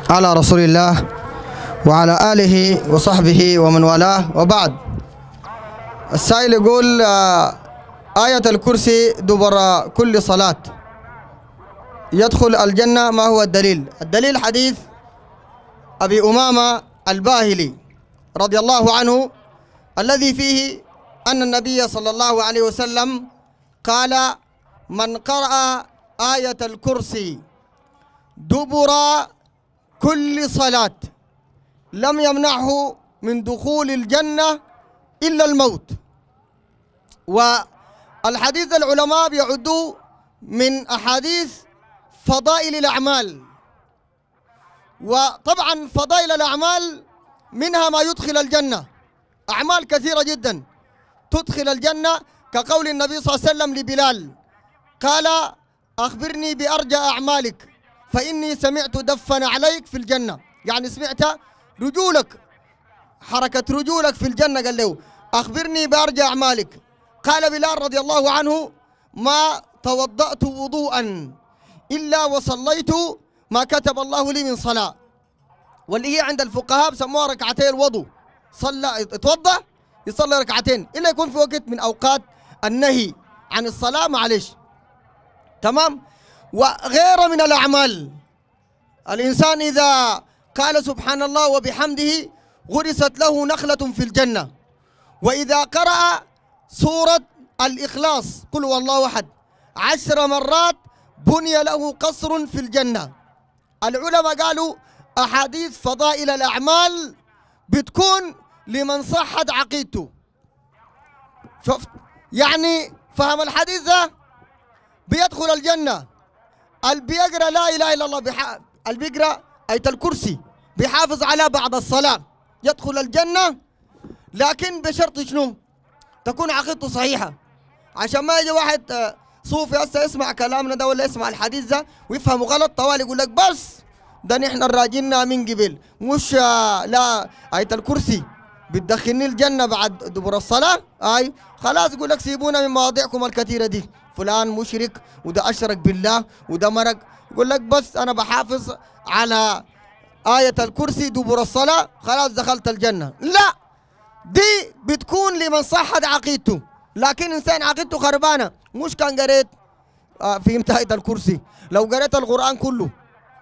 على رسول الله وعلى آله وصحبه ومن والاه وبعد السائل يقول آه، آية الكرسي دبر كل صلاة يدخل الجنة ما هو الدليل الدليل حديث أبي أمامة الباهلي رضي الله عنه الذي فيه أن النبي صلى الله عليه وسلم قال من قرأ آية الكرسي دبر كل صلاة لم يمنعه من دخول الجنة إلا الموت والحديث العلماء بيعدوا من أحاديث فضائل الأعمال وطبعا فضائل الأعمال منها ما يدخل الجنة أعمال كثيرة جدا تدخل الجنة كقول النبي صلى الله عليه وسلم لبلال قال أخبرني بأرجى أعمالك فإني سمعت دفن عليك في الجنة يعني سمعت رجولك حركة رجولك في الجنة قال له أخبرني بأرجى أعمالك قال بلال رضي الله عنه ما توضأت وضوءا إلا وصليت ما كتب الله لي من صلاة واللي هي عند الفقهاء بسموها ركعتي الوضوء صلى اتوضأ يصلي ركعتين إلا يكون في وقت من أوقات النهي عن الصلاة معلش تمام وغير من الأعمال الإنسان إذا قال سبحان الله وبحمده غرست له نخلة في الجنة وإذا قرأ سورة الإخلاص قل هو الله أحد عشر مرات بني له قصر في الجنة العلماء قالوا أحاديث فضائل الأعمال بتكون لمن صحت عقيدته شفت يعني فهم الحديث ده بيدخل الجنة اللي بيقرأ لا إله إلا الله بح... اللي بيقرأ آية الكرسي بيحافظ على بعد الصلاة يدخل الجنة لكن بشرط شنو؟ تكون عقيدته صحيحة عشان ما يجي واحد آه، صوفي هسه يسمع كلامنا ده ولا يسمع الحديث ده ويفهمه غلط طوال يقول لك بس ده نحن الراجلنا من قبل مش آه، لا آية الكرسي بتدخلني الجنة بعد دبر الصلاة أي خلاص يقول لك سيبونا من مواضيعكم الكثيرة دي فلان مشرك وده أشرك بالله وده مرق يقول لك بس أنا بحافظ على آية الكرسي دبر الصلاة خلاص دخلت الجنة لا دي بتكون لمن صحت عقيدته لكن إنسان عقيدته خربانة مش كان قريت آه فهمت آية الكرسي لو قريت القرآن كله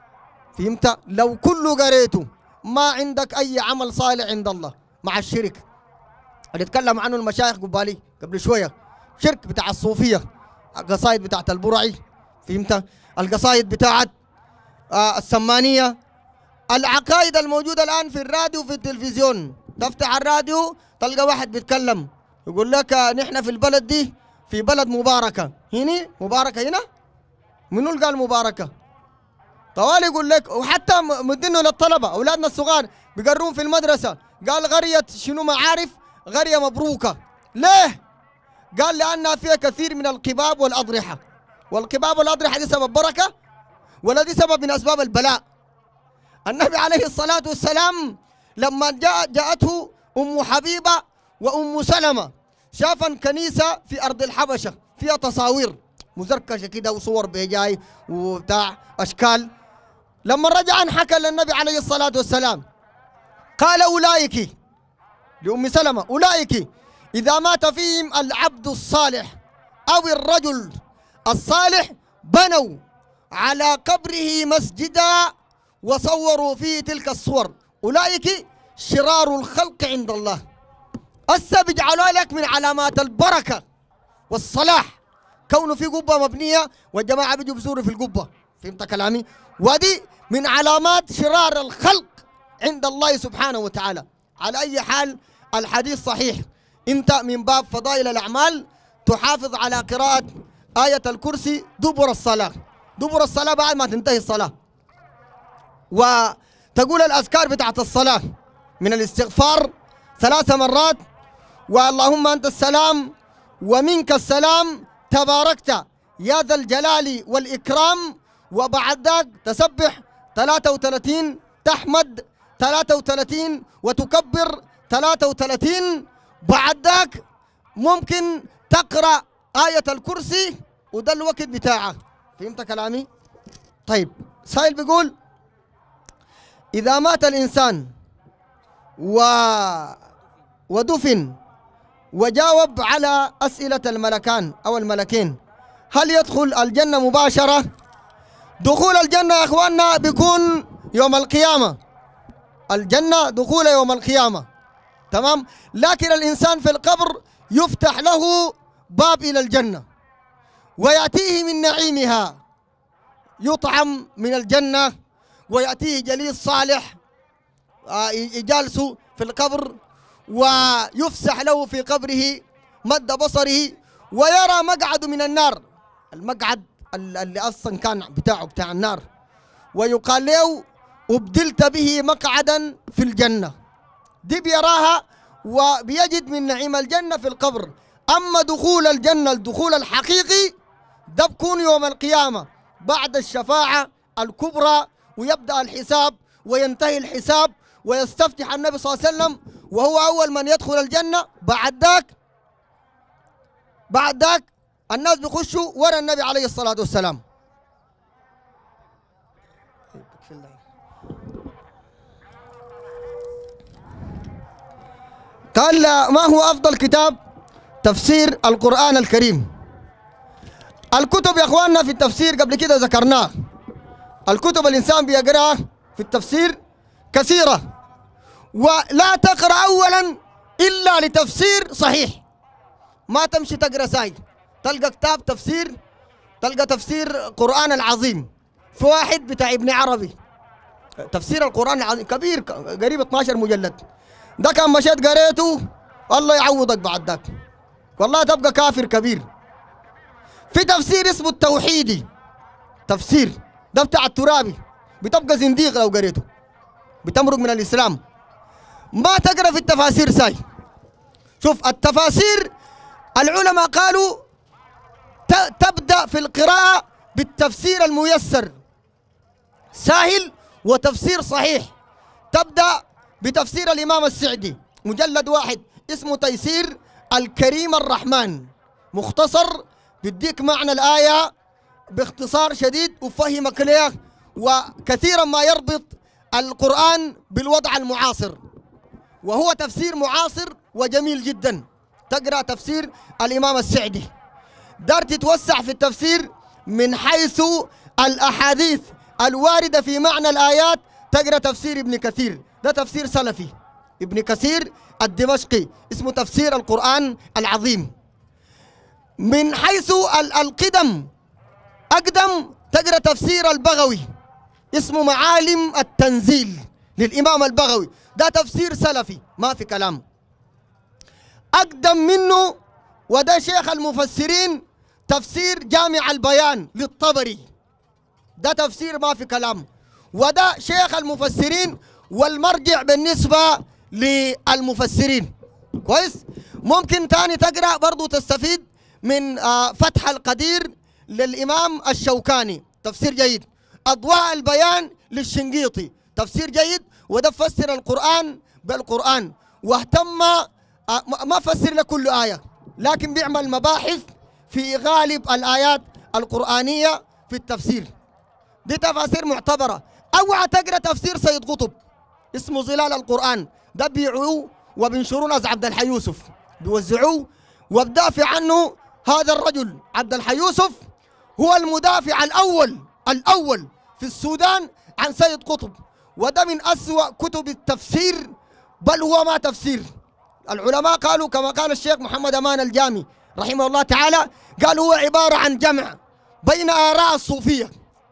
فهمت لو كله قريته ما عندك أي عمل صالح عند الله مع الشرك اللي اتكلم عنه المشايخ قبالي قبل شوية شرك بتاع الصوفية القصايد بتاعت البرعي فهمت القصايد بتاعت آه السمانية العقائد الموجودة الآن في الراديو وفي التلفزيون تفتح الراديو تلقى واحد بيتكلم يقول لك آه، نحن في البلد دي في بلد مباركة هنا مباركة هنا منو اللي قال مباركة طوال يقول لك وحتى م- مدينه للطلبة أولادنا الصغار بيقرون في المدرسة قال قرية شنو معارف قرية مبروكة ليه قال لأنها فيها كثير من القباب والأضرحة والقباب والأضرحة دي سبب بركة ولا دي سبب من أسباب البلاء النبي عليه الصلاة والسلام لما جاء جاءته أم حبيبة وأم سلمة شافا كنيسة في أرض الحبشة فيها تصاوير مزركشة كده وصور بيجاي وبتاع أشكال لما رجع حكى للنبي عليه الصلاة والسلام قال أولئك لأم سلمة أولئك إذا مات فيهم العبد الصالح أو الرجل الصالح بنوا على قبره مسجدا وصوروا فيه تلك الصور أولئك شرار الخلق عند الله هسه بيجعلوا لك من علامات البركة والصلاح كونه في قبة مبنية والجماعة بيجوا بيزوروا في القبة فهمت كلامي ودي من علامات شرار الخلق عند الله سبحانه وتعالى على أي حال الحديث صحيح أنت من باب فضائل الأعمال تحافظ على قراءة آية الكرسي دبر الصلاة دبر الصلاة بعد ما تنتهي الصلاة وتقول الأذكار بتاعت الصلاة من الاستغفار ثلاث مرات واللهم أنت السلام ومنك السلام تباركت يا ذا الجلال والإكرام وبعد ذاك تسبح 33 تحمد 33 وتكبر 33 بعد ذاك ممكن تقرأ آية الكرسي وده الوقت بتاعه فهمت كلامي؟ طيب سائل بيقول إذا مات الإنسان و ودفن وجاوب على أسئلة الملكان أو الملكين هل يدخل الجنة مباشرة؟ دخول الجنة يا إخواننا بيكون يوم القيامة الجنة دخول يوم القيامة تمام لكن الإنسان في القبر يفتح له باب إلى الجنة ويأتيه من نعيمها يطعم من الجنة ويأتيه جليس صالح آه، يجالسه في القبر ويفسح له في قبره مد بصره ويرى مقعد من النار المقعد اللي اصلا كان بتاعه بتاع النار ويقال له ابدلت به مقعدا في الجنه دي بيراها وبيجد من نعيم الجنه في القبر اما دخول الجنه الدخول الحقيقي ده بكون يوم القيامه بعد الشفاعه الكبرى ويبدا الحساب وينتهي الحساب ويستفتح النبي صلى الله عليه وسلم وهو أول من يدخل الجنة بعد ذاك بعد ذاك الناس بيخشوا ورا النبي عليه الصلاة والسلام قال ما هو أفضل كتاب تفسير القرآن الكريم الكتب يا أخواننا في التفسير قبل كده ذكرناه الكتب الإنسان بيقرأها في التفسير كثيرة ولا تقرأ أولا إلا لتفسير صحيح ما تمشي تقرأ ساي تلقى كتاب تفسير تلقى تفسير قرآن العظيم في واحد بتاع ابن عربي تفسير القرآن العظيم كبير قريب 12 مجلد ده كان مشيت قريته الله يعوضك بعد ذاك والله تبقى كافر كبير في تفسير اسمه التوحيدي تفسير ده بتاع الترابي بتبقى زنديق لو قريته بتمرق من الإسلام ما تقرا في التفاسير ساي شوف التفاسير العلماء قالوا تبدا في القراءه بالتفسير الميسر ساهل وتفسير صحيح تبدا بتفسير الامام السعدي مجلد واحد اسمه تيسير الكريم الرحمن مختصر بيديك معنى الايه باختصار شديد وفهمك ليه وكثيرا ما يربط القران بالوضع المعاصر وهو تفسير معاصر وجميل جدا تقرا تفسير الامام السعدي دار تتوسع في التفسير من حيث الاحاديث الوارده في معنى الايات تقرا تفسير ابن كثير ده تفسير سلفي ابن كثير الدمشقي اسمه تفسير القران العظيم من حيث القدم اقدم تقرا تفسير البغوي اسمه معالم التنزيل للامام البغوي ده تفسير سلفي ما في كلام أقدم منه وده شيخ المفسرين تفسير جامع البيان للطبري ده تفسير ما في كلام وده شيخ المفسرين والمرجع بالنسبة للمفسرين كويس ممكن تاني تقرأ برضو تستفيد من آه، فتح القدير للإمام الشوكاني تفسير جيد أضواء البيان للشنقيطي تفسير جيد وده فسر القرآن بالقرآن واهتم آه، ما فسر لكل آية لكن بيعمل مباحث في غالب الآيات القرآنية في التفسير دي تفاسير معتبرة اوعى تقرا تفسير سيد قطب اسمه ظلال القرآن ده بيعوه وبينشرون ناس عبد الحي يوسف بيوزعوه وبدافع عنه هذا الرجل عبد الحي يوسف هو المدافع الأول الأول في السودان عن سيد قطب وده من أسوأ كتب التفسير بل هو ما تفسير العلماء قالوا كما قال الشيخ محمد أمان الجامي رحمه الله تعالى قال هو عبارة عن جمع بين آراء الصوفية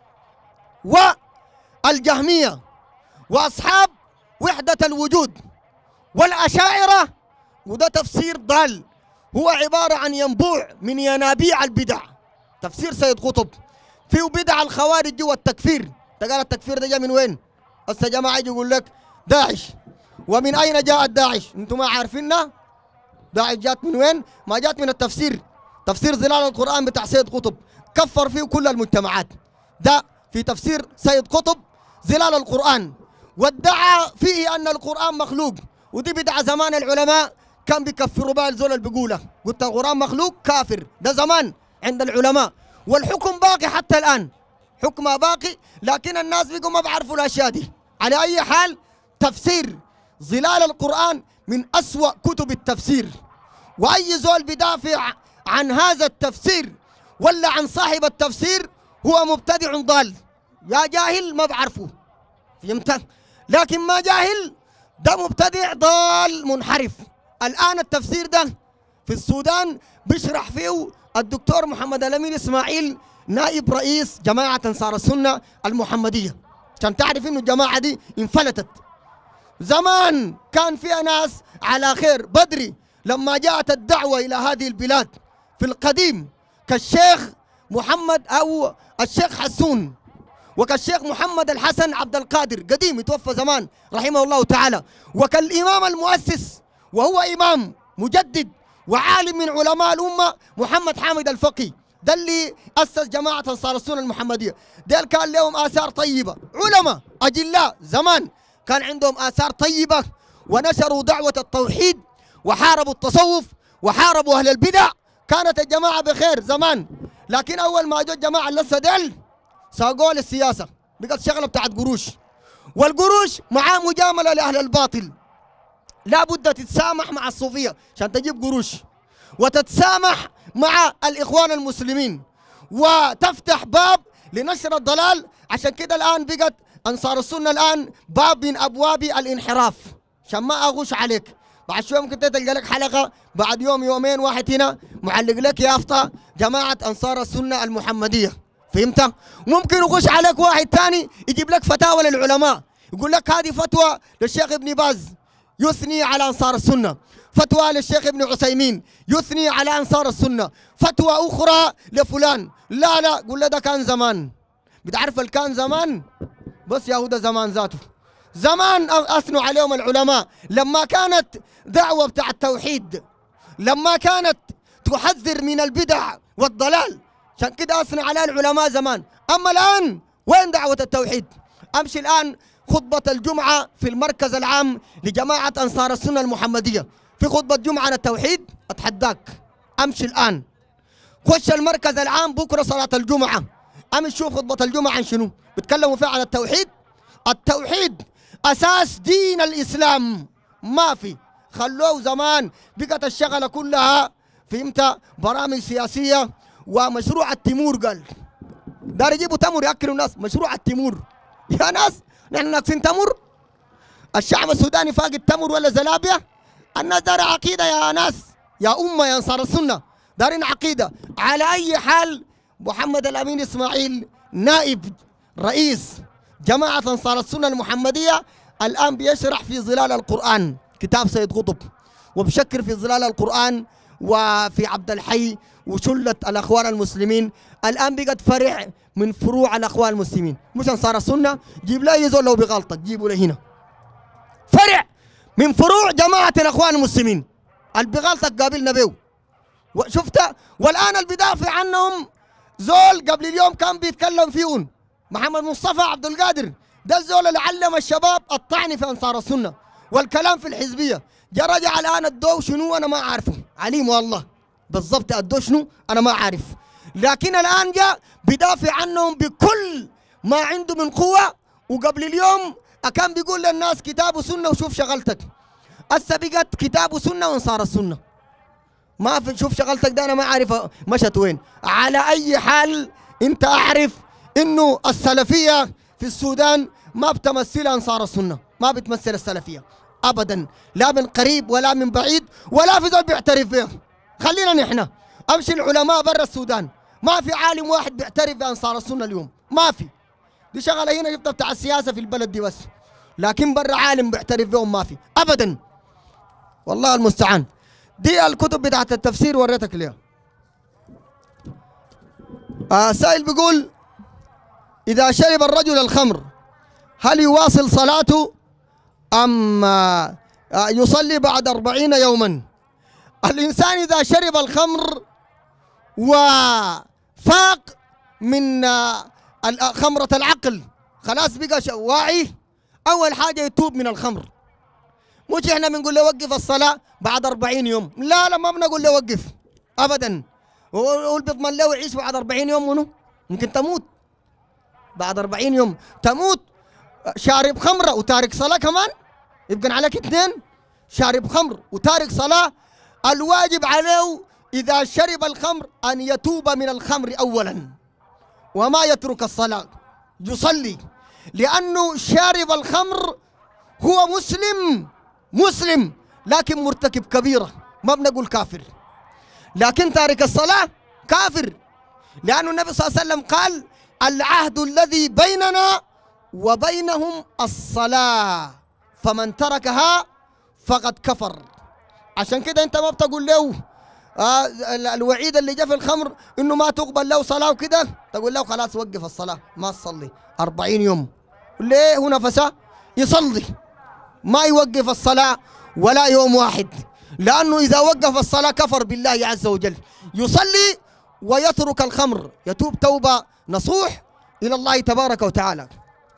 والجهمية وأصحاب وحدة الوجود والأشاعرة وده تفسير ضال هو عبارة عن ينبوع من ينابيع البدع تفسير سيد قطب فيه بدع الخوارج والتكفير تقال التكفير ده جاء من وين هسه جماعه يجي يقول لك داعش ومن اين جاءت داعش؟ انتم ما عارفينها؟ داعش جات من وين؟ ما جات من التفسير تفسير ظلال القران بتاع سيد قطب كفر فيه كل المجتمعات ده في تفسير سيد قطب ظلال القران وادعى فيه ان القران مخلوق ودي بدعه زمان العلماء كان بيكفروا بها الزول اللي بيقولها قلت القران مخلوق كافر ده زمان عند العلماء والحكم باقي حتى الان حكمها باقي لكن الناس بيقوا ما بعرفوا الاشياء دي على أي حال تفسير ظلال القرآن من أسوأ كتب التفسير وأي زول بدافع عن هذا التفسير ولا عن صاحب التفسير هو مبتدع ضال يا جاهل ما بعرفه فهمت لكن ما جاهل ده مبتدع ضال منحرف الآن التفسير ده في السودان بيشرح فيه الدكتور محمد الأمين إسماعيل نائب رئيس جماعة أنصار السنة المحمدية عشان تعرف إنه الجماعة دي انفلتت زمان كان فيها ناس على خير بدري لما جاءت الدعوة إلى هذه البلاد في القديم كالشيخ محمد أو الشيخ حسون وكالشيخ محمد الحسن عبد القادر قديم يتوفى زمان رحمه الله تعالى وكالإمام المؤسس وهو إمام مجدد وعالم من علماء الأمة محمد حامد الفقي ده اللي أسس جماعة أنصار السنة المحمدية ده كان لهم آثار طيبة علماء أجلاء زمان كان عندهم آثار طيبة ونشروا دعوة التوحيد وحاربوا التصوف وحاربوا أهل البدع كانت الجماعة بخير زمان لكن أول ما جو الجماعة لسه دل ساقوا للسياسة بقت شغلة بتاعت قروش والقروش معاه مجاملة لأهل الباطل لا بد تتسامح مع الصوفية عشان تجيب قروش وتتسامح مع الإخوان المسلمين وتفتح باب لنشر الضلال عشان كده الآن بقت أنصار السنة الآن باب من أبواب الانحراف عشان ما أغش عليك بعد شوية ممكن تلقى لك حلقة بعد يوم يومين واحد هنا معلق لك يافطة جماعة أنصار السنة المحمدية فهمت؟ ممكن يغش عليك واحد تاني يجيب لك فتاوى للعلماء يقول لك هذه فتوى للشيخ ابن باز يثني على أنصار السنة فتوى للشيخ ابن عثيمين يثني على أنصار السنة فتوى أخرى لفلان لا لا قول له ده كان زمان بتعرف كان زمان بس يهودا زمان ذاته زمان أثنوا عليهم العلماء لما كانت دعوة بتاع التوحيد لما كانت تحذر من البدع والضلال عشان كده أثنى على العلماء زمان أما الآن وين دعوة التوحيد أمشي الآن خطبة الجمعة في المركز العام لجماعة أنصار السنة المحمدية في خطبة جمعة عن التوحيد أتحداك أمشي الآن خش المركز العام بكرة صلاة الجمعة أمشي شوف خطبة الجمعة عن شنو بيتكلموا فيها عن التوحيد التوحيد أساس دين الإسلام ما في خلوه زمان بقت الشغلة كلها فهمت برامج سياسية ومشروع التيمور قال دار يجيبوا تمر ياكلوا الناس مشروع التيمور يا ناس نحن ناقصين تمر الشعب السوداني فاقد تمر ولا زلابيا الناس دار عقيدة يا ناس يا أمة يا أنصار السنة دارين عقيدة على أي حال محمد الأمين إسماعيل نائب رئيس جماعة أنصار السنة المحمدية الآن بيشرح في ظلال القرآن كتاب سيد قطب وبشكر في ظلال القرآن وفي عبد الحي وشلة الأخوان المسلمين الآن بقت فرع من فروع الأخوان المسلمين مش أنصار السنة جيب لا يزول لو بغلطك جيبوا له هنا فرع من فروع جماعة الأخوان المسلمين اللي بغلطك قابلنا به شفت والآن اللي بيدافع عنهم زول قبل اليوم كان بيتكلم فيهم محمد مصطفى عبد القادر ده الزول اللي علم الشباب الطعن في أنصار السنة والكلام في الحزبية جا رجع الآن الدو شنو أنا ما أعرفه عليم والله بالضبط الدو شنو أنا ما أعرف لكن الآن جاء بدافع عنهم بكل ما عنده من قوة وقبل اليوم كان بيقول للناس كتاب وسنة وشوف شغلتك هسه بقت كتاب وسنة وانصار السنة ما في شوف شغلتك ده انا ما اعرف مشت وين على اي حال انت اعرف انه السلفيه في السودان ما بتمثل انصار السنه ما بتمثل السلفيه ابدا لا من قريب ولا من بعيد ولا في زول بيعترف بهم خلينا نحن امشي العلماء برا السودان ما في عالم واحد بيعترف بانصار السنه اليوم ما في دي شغله هنا جبتها بتاع السياسه في البلد دي بس لكن برا عالم بيعترف بهم ما في ابدا والله المستعان دي الكتب بتاعت التفسير وريتك ليها آه سائل بيقول إذا شرب الرجل الخمر هل يواصل صلاته أم آه يصلي بعد أربعين يوما الإنسان إذا شرب الخمر وفاق من آه خمرة العقل خلاص بقى واعي أول حاجة يتوب من الخمر مش احنا بنقول له وقف الصلاة بعد 40 يوم لا لا ما بنقول له وقف أبدا هو بيضمن له يعيش بعد 40 يوم منه ممكن تموت بعد 40 يوم تموت شارب خمرة وتارك صلاة كمان يبقى عليك اثنين شارب خمر وتارك صلاة الواجب عليه إذا شرب الخمر أن يتوب من الخمر أولا وما يترك الصلاة يصلي لأنه شارب الخمر هو مسلم مسلم لكن مرتكب كبيرة ما بنقول كافر لكن تارك الصلاة كافر لأن النبي صلى الله عليه وسلم قال العهد الذي بيننا وبينهم الصلاة فمن تركها فقد كفر عشان كده انت ما بتقول له آه الوعيد اللي جاء في الخمر انه ما تقبل له صلاه وكده تقول له خلاص وقف الصلاه ما تصلي 40 يوم ليه هو نفسه يصلي ما يوقف الصلاه ولا يوم واحد لانه اذا وقف الصلاه كفر بالله عز وجل يصلي ويترك الخمر يتوب توبه نصوح الى الله تبارك وتعالى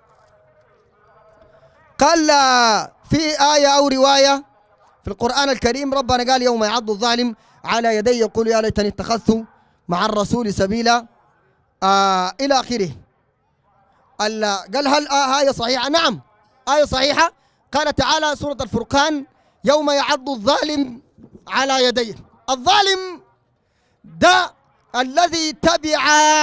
قال في ايه او روايه في القران الكريم ربنا قال يوم يعض الظالم على يدي يقول يا ليتني اتخذت مع الرسول سبيلا آه الى اخره قال هل آه آية صحيحة؟ نعم آية صحيحة قال تعالى سورة الفرقان يوم يعض الظالم على يديه الظالم ده الذي تبع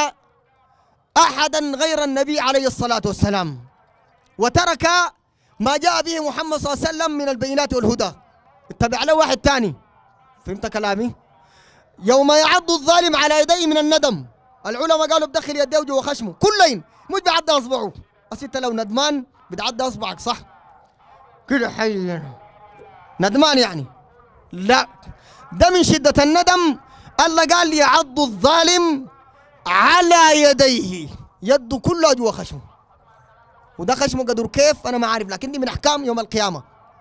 أحدا غير النبي عليه الصلاة والسلام وترك ما جاء به محمد صلى الله عليه وسلم من البينات والهدى اتبع له واحد تاني فهمت كلامي يوم يعض الظالم على يديه من الندم العلماء قالوا بدخل يديه جوا خشمه كلين مش بعد اصبعه بس انت لو ندمان بتعدى اصبعك صح كده حي ندمان يعني لا ده من شدة الندم الله قال يعض الظالم على يديه يده كلها جوا خشمه وده خشمه قدر كيف انا ما عارف لكن دي من احكام يوم القيامه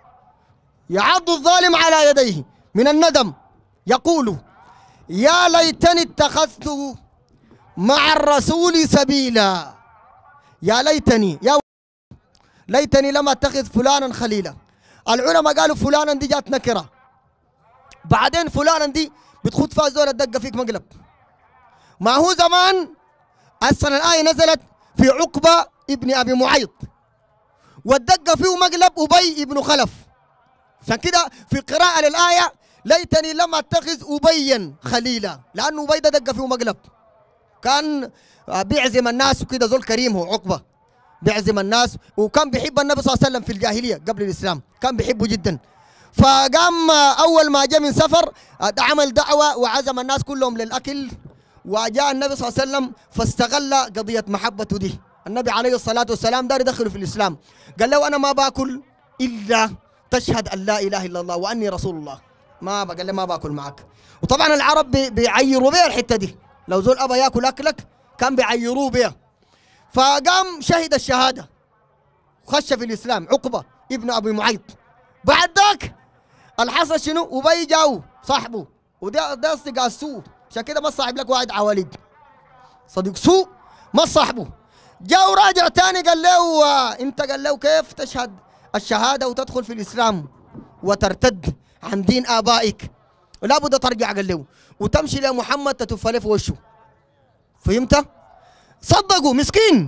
يعض الظالم على يديه من الندم يقول يا ليتني اتخذت مع الرسول سبيلا يا ليتني يا ليتني لم اتخذ فلانا خليلا العلماء قالوا فلانا دي جات نكره بعدين فلانا دي بتخد فيها زول الدقه فيك مقلب ما هو زمان اصلا الايه نزلت في عقبه ابن ابي معيط والدقه فيه مقلب ابي ابن خلف عشان كده في قراءه للايه ليتني لم اتخذ ابيا خليلا لانه ابي ده دقه فيه مقلب كان بيعزم الناس وكده زول كريم هو عقبه بيعزم الناس وكان بيحب النبي صلى الله عليه وسلم في الجاهليه قبل الاسلام كان بيحبه جدا فقام اول ما جاء من سفر عمل دعوه وعزم الناس كلهم للاكل وجاء النبي صلى الله عليه وسلم فاستغل قضيه محبته دي النبي عليه الصلاه والسلام دار يدخله في الاسلام قال له انا ما باكل الا تشهد ان لا اله الا الله واني رسول الله ما قال له ما باكل معك وطبعا العرب بيعيروا بها الحته دي لو زول ابى ياكل اكلك كان بيعيروه بها فقام شهد الشهاده خش في الاسلام عقبه ابن ابي معيط بعد ذاك الحصل شنو ابي جاو صاحبه وده ده اصدقاء السوء عشان كده ما صاحب لك واحد عواليد صديق سوء ما صاحبه جاء راجع تاني قال له انت قال له كيف تشهد الشهاده وتدخل في الاسلام وترتد عن دين ابائك لابد ترجع قال له وتمشي لمحمد تتف له في وشه فهمت؟ صدقوا مسكين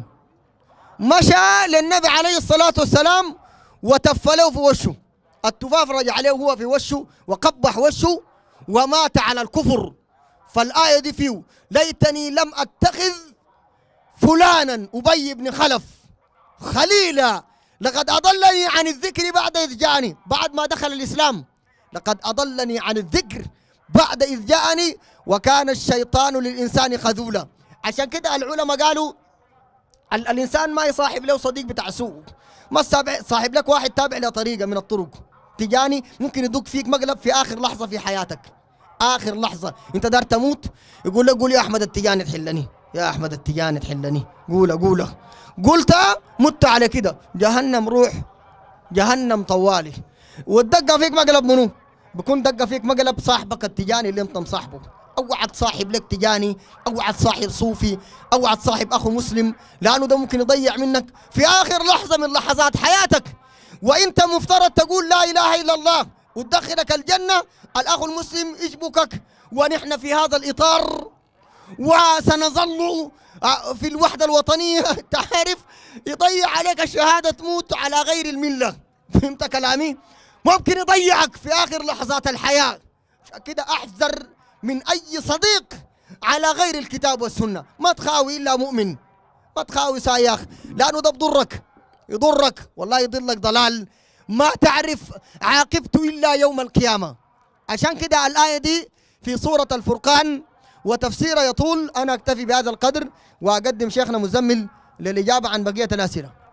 مشى للنبي عليه الصلاة والسلام وتف له في وشه التفاف رجع عليه هو في وشه وقبح وشه ومات على الكفر فالآية دي فيه ليتني لم أتخذ فلانا أبي بن خلف خليلا لقد أضلني عن الذكر بعد إذ جاءني بعد ما دخل الإسلام لقد أضلني عن الذكر بعد إذ جاءني وكان الشيطان للإنسان خذولا عشان كده العلماء قالوا ال الإنسان ما يصاحب له صديق بتاع سوء ما صاحب لك واحد تابع لطريقة من الطرق تجاني ممكن يدق فيك مقلب في آخر لحظة في حياتك آخر لحظة أنت دار تموت يقول لك قول يا أحمد التجاني تحلني يا أحمد التجاني تحلني قول قول قلت مت على كده جهنم روح جهنم طوالي والدقة فيك مقلب منو بكون دقة فيك مقلب صاحبك التجاني اللي انت مصاحبه اوعى تصاحب لك تجاني اوعى تصاحب صوفي اوعى تصاحب اخو مسلم لانه ده ممكن يضيع منك في اخر لحظه من لحظات حياتك وانت مفترض تقول لا اله الا الله وتدخلك الجنه الاخ المسلم يشبكك ونحن في هذا الاطار وسنظل آه، في الوحدة الوطنية تعرف يضيع عليك الشهادة تموت على غير الملة فهمت كلامي؟ ممكن يضيعك في آخر لحظات الحياة عشان كده أحذر من أي صديق على غير الكتاب والسنة ما تخاوي إلا مؤمن ما تخاوي ساياخ لأنه ده بضرك يضرك والله يضلك ضلال ما تعرف عاقبته إلا يوم القيامة عشان كده الآية دي في سورة الفرقان وتفسيرها يطول أنا أكتفي بهذا القدر وأقدم شيخنا مزمل للإجابة عن بقية الأسئلة